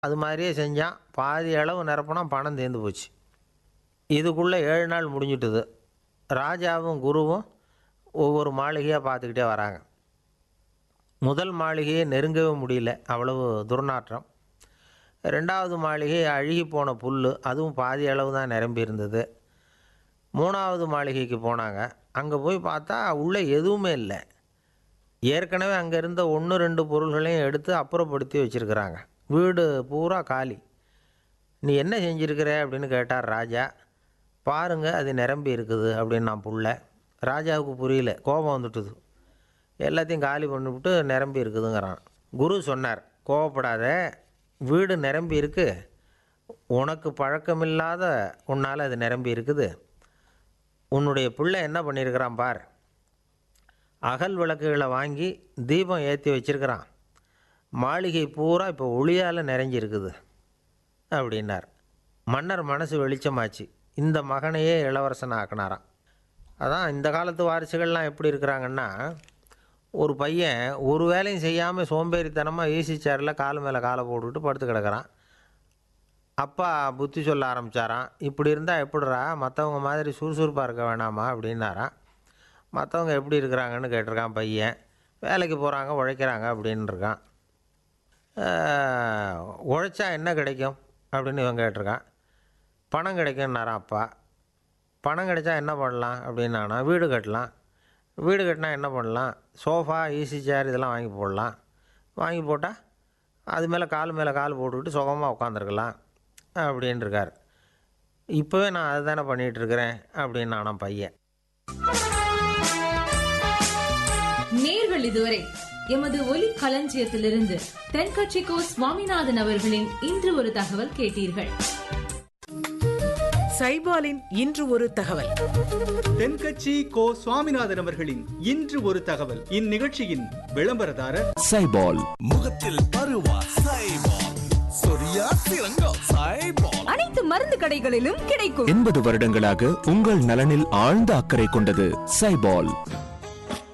அது மாதிரியே செஞ்சான் பாதி அளவு நிரப்புனா பணம் தீர்ந்து போச்சு இதுக்குள்ளே ஏழு நாள் முடிஞ்சிட்டுது ராஜாவும் குருவும் ஒவ்வொரு மாளிகையாக பார்த்துக்கிட்டே வராங்க முதல் மாளிகையை நெருங்கவே முடியல அவ்வளவு துர்நாற்றம் ரெண்டாவது மாளிகை அழுகி போன புல் அதுவும் பாதி அளவு தான் நிரம்பி இருந்தது மூணாவது மாளிகைக்கு போனாங்க அங்கே போய் பார்த்தா உள்ளே எதுவுமே இல்லை ஏற்கனவே அங்கே இருந்த ஒன்று ரெண்டு பொருள்களையும் எடுத்து அப்புறப்படுத்தி வச்சுருக்கிறாங்க வீடு பூரா காலி நீ என்ன செஞ்சுருக்கிற அப்படின்னு கேட்டார் ராஜா பாருங்க அது நிரம்பி இருக்குது அப்படின்னு நான் புள்ள ராஜாவுக்கு புரியல கோபம் வந்துட்டுது எல்லாத்தையும் காலி பண்ணிவிட்டு நிரம்பி இருக்குதுங்கிறான் குரு சொன்னார் கோவப்படாத வீடு நிரம்பி இருக்கு உனக்கு பழக்கமில்லாத உன்னால் அது நிரம்பி இருக்குது உன்னுடைய பிள்ளை என்ன பண்ணியிருக்கிறான் பார் அகல் விளக்குகளை வாங்கி தீபம் ஏற்றி வச்சிருக்கிறான் மாளிகை பூரா இப்போ ஒளியால் நிறைஞ்சிருக்குது அப்படின்னார் மன்னர் மனசு வெளிச்சமாச்சு இந்த மகனையே இளவரசன் ஆக்கினாராம் அதான் இந்த காலத்து வாரிசுகள்லாம் எப்படி இருக்கிறாங்கன்னா ஒரு பையன் ஒரு வேலையும் செய்யாமல் சோம்பேறித்தனமாக ஈசி சேரில் கால் மேலே காலை போட்டுக்கிட்டு படுத்து கிடக்கிறான் அப்பா புத்தி சொல்ல ஆரம்பித்தாராம் இப்படி இருந்தால் எப்படிரா மற்றவங்க மாதிரி சுறுசுறுப்பாக இருக்க வேணாமா அப்படின்னாராம் மற்றவங்க எப்படி இருக்கிறாங்கன்னு கேட்டிருக்கான் பையன் வேலைக்கு போகிறாங்க உழைக்கிறாங்க அப்படின்னு இருக்கான் ஆஹ், உழைச்சா என்ன கிடைக்கும் அப்படின்னு இவன் கேட்டிருக்கான் பணம் கிடைக்கும்னாரான் அப்பா பணம் கிடைச்சா என்ன பண்ணலாம் அப்படின்னானா வீடு கட்டலாம் வீடு கட்டினா என்ன பண்ணலாம் சோஃபா ஈஸி சேர் இதெல்லாம் வாங்கி போடலாம் வாங்கி போட்டால் அது மேலே கால் மேலே கால் போட்டுக்கிட்டு சுகமாக உட்காந்துருக்கலாம் அப்படின்னு இருக்கார் இப்போவே நான் அதை தானே பண்ணிகிட்ருக்கிறேன் அப்படின்னு நானும் பையன் நேர்கள் இதுவரை எமது ஒலி களஞ்சியத்திலிருந்து தென்கட்சிக்கோ சுவாமிநாதன் அவர்களின் இன்று ஒரு தகவல் கேட்டீர்கள் சைபாலின் இன்று ஒரு தகவல் தென்கட்சி கோ சுவாமிநாதன் அவர்களின் இன்று ஒரு தகவல் இந்நிகழ்ச்சியின் விளம்பரதாரர் சைபால் முகத்தில் பருவா சைபால் சொரியா சிறங்கோ சைபால் அனைத்து மருந்து கடைகளிலும் கிடைக்கும் எண்பது வருடங்களாக உங்கள் நலனில் ஆழ்ந்த அக்கறை கொண்டது சைபால்